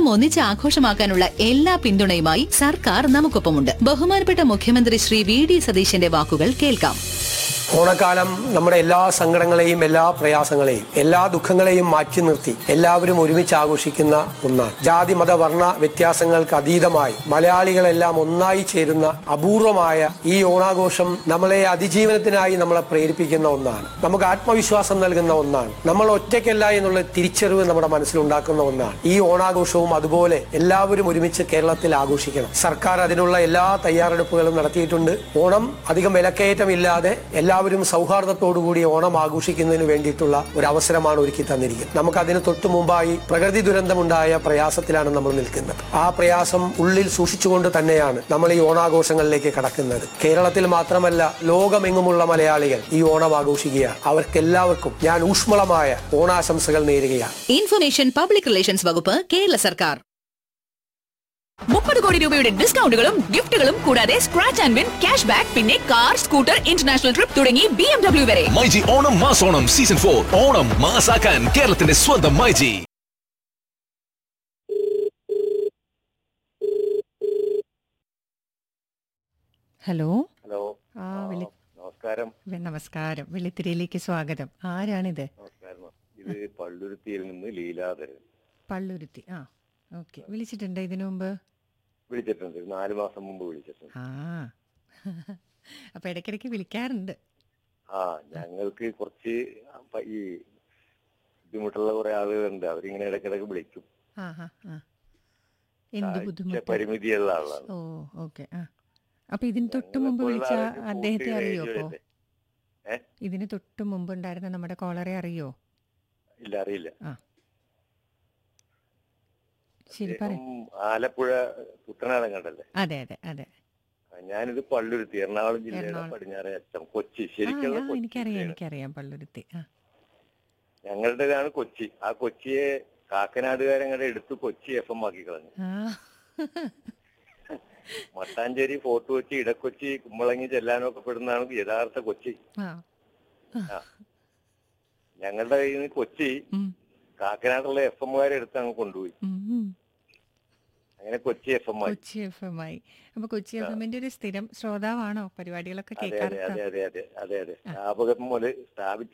ഒന്നിച്ച് ആഘോഷമാക്കാനുള്ള എല്ലാ പിന്തുണയുമായി സർക്കാർ നമുക്കൊപ്പമുണ്ട് ബഹുമാനപ്പെട്ട മുഖ്യമന്ത്രി ശ്രീ വി ഡി സതീശന്റെ വാക്കുകൾ കേൾക്കാം ഓണക്കാലം നമ്മുടെ എല്ലാ സങ്കടങ്ങളെയും എല്ലാ പ്രയാസങ്ങളെയും എല്ലാ ദുഃഖങ്ങളെയും മാറ്റി നിർത്തി എല്ലാവരും ഒരുമിച്ച് ആഘോഷിക്കുന്ന ഒന്നാണ് ജാതി മത വർണ്ണ വ്യത്യാസങ്ങൾക്ക് അതീതമായി മലയാളികളെല്ലാം ഒന്നായി ചേരുന്ന അപൂർവമായ ഈ ഓണാഘോഷം നമ്മളെ അതിജീവനത്തിനായി നമ്മളെ പ്രേരിപ്പിക്കുന്ന ഒന്നാണ് നമുക്ക് ആത്മവിശ്വാസം നൽകുന്ന ഒന്നാണ് നമ്മൾ ഒറ്റയ്ക്കല്ല എന്നുള്ള തിരിച്ചറിവ് നമ്മുടെ മനസ്സിലുണ്ടാക്കുന്ന ഒന്നാണ് ഈ ഓണാഘോഷവും അതുപോലെ എല്ലാവരും ഒരുമിച്ച് കേരളത്തിൽ ആഘോഷിക്കണം സർക്കാർ അതിനുള്ള എല്ലാ തയ്യാറെടുപ്പുകളും നടത്തിയിട്ടുണ്ട് ഓണം അധികം വിലക്കയറ്റമില്ലാതെ എല്ലാവരും സൗഹാർദ്ദത്തോടുകൂടി ഓണം ആഘോഷിക്കുന്നതിന് വേണ്ടിയിട്ടുള്ള ഒരു അവസരമാണ് ഒരുക്കി തന്നിരിക്കുന്നത് നമുക്ക് അതിന് തൊട്ടു മുമ്പായി പ്രകൃതി ദുരന്തമുണ്ടായ പ്രയാസത്തിലാണ് നമ്മൾ നിൽക്കുന്നത് ആ പ്രയാസം ഉള്ളിൽ സൂക്ഷിച്ചുകൊണ്ട് തന്നെയാണ് നമ്മൾ ഈ ഓണാഘോഷങ്ങളിലേക്ക് കടക്കുന്നത് കേരളത്തിൽ മാത്രമല്ല ലോകമെങ്ങുമുള്ള മലയാളികൾ ഈ ഓണം ആഘോഷിക്കുകയാണ് അവർക്കെല്ലാവർക്കും ഞാൻ ഊഷ്മളമായ ഓണാശംസകൾ നേരുകയാണ് ഇൻഫർമേഷൻ പബ്ലിക് റിലേഷൻസ് വകുപ്പ് കേരള സർക്കാർ മുപ്പത് കോടി രൂപയുടെ ഡിസ്കൗണ്ടുകളും ഗിഫ്റ്റുകളും കൂടാതെ scratch and win cash back പിന്നെ കാർ സ്കൂട്ടർ ഇന്റർനാഷണൽ ട്രിപ്പ് തുടങ്ങി ബി എം ഡബ്ല്യു വരെ മൈജി ഓണം മാസോണം സീസൺ ഫോർ ഓണം മാസാക്കാൻ കേരളത്തിന്റെ സ്വന്തം മൈജി ഹലോ ഹലോ ആ വിളി നമസ്കാരം വെ- നമസ്കാരം വെള്ളിത്തിരയിലേക്ക് സ്വാഗതം ആരാണിത് നമസ്കാരം ഇത് പള്ളുരുത്തിയിൽ നിന്ന് ലീലാധരൻ പള്ളുരുത്തി ആ ഓക്കെ വിളിച്ചിട്ടുണ്ടോ ഇതിനു മുമ്പ് വിളിച്ചിട്ടുണ്ട് ഒരു നാല് മാസം മുമ്പ് വിളിച്ചിട്ടുണ്ട് ആ അപ്പൊ ഇടയ്ക്കിടയ്ക്ക് വിളിക്കാറുണ്ട് ആ ഞങ്ങൾക്ക് കുറച്ച് പ- ഈ ബുദ്ധിമുട്ടുള്ള കുറെ ആളുകളുണ്ട് അവരിങ്ങനെ ഇടയ്ക്കിടയ്ക്ക് വിളിക്കും ആ ആ ആ എന്ത് കാഴ്ച ബുദ്ധിമുട്ട് പരിമിതിയുള്ള ആളാണ് ഓ ഓക്കെ ആ അപ്പൊ ഇതിന് തൊട്ട് മുമ്പ് വിളിച്ച ഞങ്ങളെപ്പോലുള്ള ആൾക്ക് അദ്ദേഹത്തെ കൂട്ടി അറിയോ റേഡിയോ അപ്പോ അല്ലേ? ഏ? ഇതിന് തൊട്ട് മുമ്പ് ഉണ്ടായിരുന്ന നമ്മുടെ കോളറെ അറിയോ ഇല്ല അറിയില്ല ശരി പറ അദ്ദേഹം ആലപ്പുഴ കുട്ടനാടൻ കണ്ടല്ലേ അതെ അതെ അതെ ആ, ഞാനിത് പള്ളുരുത്തി എറണാകുളം ജില്ലയുടെ എറണാകുളം. പടിഞ്ഞാറേ അറ്റം കൊച്ചി ആ ശരിക്കുള്ള ആ, കൊച്ചി എനിക്കറിയാം ജില്ലയാണ്. എനിക്കറിയാം പള്ളുരുത്തി ആ ഞങ്ങളുടേതാണ് കൊച്ചി ആ കൊച്ചിയെ കാക്കനാടുകാരങ്ങളുടെ എടുത്ത് കൊച്ചി എഫ് എം ആക്കി കളഞ്ഞു ആ മട്ടാഞ്ചേരി ഫോർട്ട് കൊച്ചി ഇടക്കൊച്ചി കുമ്പളങ്ങി ചെല്ലാനൊക്കെ പെടുന്നതാണ് യഥാർത്ഥ കൊച്ചി ആ ഞങ്ങളുടെ കയ്യിൽ നിന്ന് കൊച്ചി ഉം, കാക്കനാടുള്ള എഫ് എമ്മുകാരെ എടുത്ത് അങ്ങ് കൊണ്ടുപോയി ഉം, ഉം. അങ്ങനെ കൊച്ചി എഫ് എം ആയി കൊച്ചി എഫ് എം ആയി അപ്പൊ കൊച്ചി എഫ് എമ്മിന്റെ ഒരു സ്ഥിരം ശ്രോതാവാണോ പരിപാടികളൊക്കെ അതെ അതെ കേൾക്കാറുണ്ടോ അതെ അതെ അതെ അതെ അതെ സ്ഥാപകം മുതൽ സ്ഥാപിച്ച